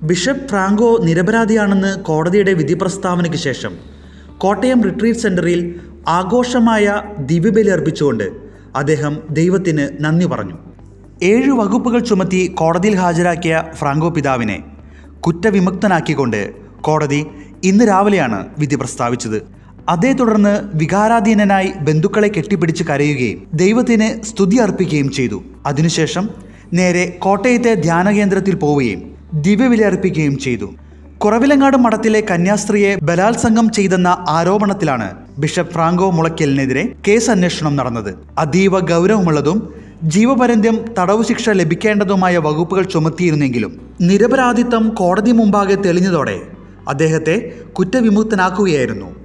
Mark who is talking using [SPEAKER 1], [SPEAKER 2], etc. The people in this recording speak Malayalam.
[SPEAKER 1] ബിഷപ്പ് ഫ്രാങ്കോ നിരപരാധിയാണെന്ന് കോടതിയുടെ വിധി പ്രസ്താവനയ്ക്ക് ശേഷം കോട്ടയം റിട്രീറ്റ് സെന്ററിൽ ആഘോഷമായ ദിവ്യബലി അർപ്പിച്ചുകൊണ്ട് അദ്ദേഹം ദൈവത്തിന് നന്ദി പറഞ്ഞു ഏഴ് വകുപ്പുകൾ ചുമത്തി കോടതിയിൽ ഹാജരാക്കിയ ഫ്രാങ്കോ പിതാവിനെ കുറ്റവിമുക്തനാക്കിക്കൊണ്ട് കോടതി ഇന്ന് രാവിലെയാണ് വിധി പ്രസ്താവിച്ചത് അതേ തുടർന്ന് വികാരാധീനനായി ബന്ധുക്കളെ കെട്ടിപ്പിടിച്ച് കരയുകയും ദൈവത്തിന് സ്തുതി അർപ്പിക്കുകയും ചെയ്തു അതിനുശേഷം നേരെ കോട്ടയത്തെ ധ്യാനകേന്ദ്രത്തിൽ പോവുകയും ദിവ്യബലി അർപ്പിക്കുകയും ചെയ്തു കുറവിലങ്ങാട് മഠത്തിലെ കന്യാസ്ത്രീയെ ബലാത്സംഗം ചെയ്തെന്ന ആരോപണത്തിലാണ് ബിഷപ്പ് ഫ്രാങ്കോ മുളയ്ക്കലിനെതിരെ കേസ് അന്വേഷണം നടന്നത് അതീവ ഗൗരവമുള്ളതും ജീവപര്യന്തം തടവ് ശിക്ഷ ലഭിക്കേണ്ടതുമായ വകുപ്പുകൾ ചുമത്തിയിരുന്നെങ്കിലും നിരപരാധിത്വം കോടതി മുമ്പാകെ തെളിഞ്ഞതോടെ അദ്ദേഹത്തെ കുറ്റവിമുക്തനാക്കുകയായിരുന്നു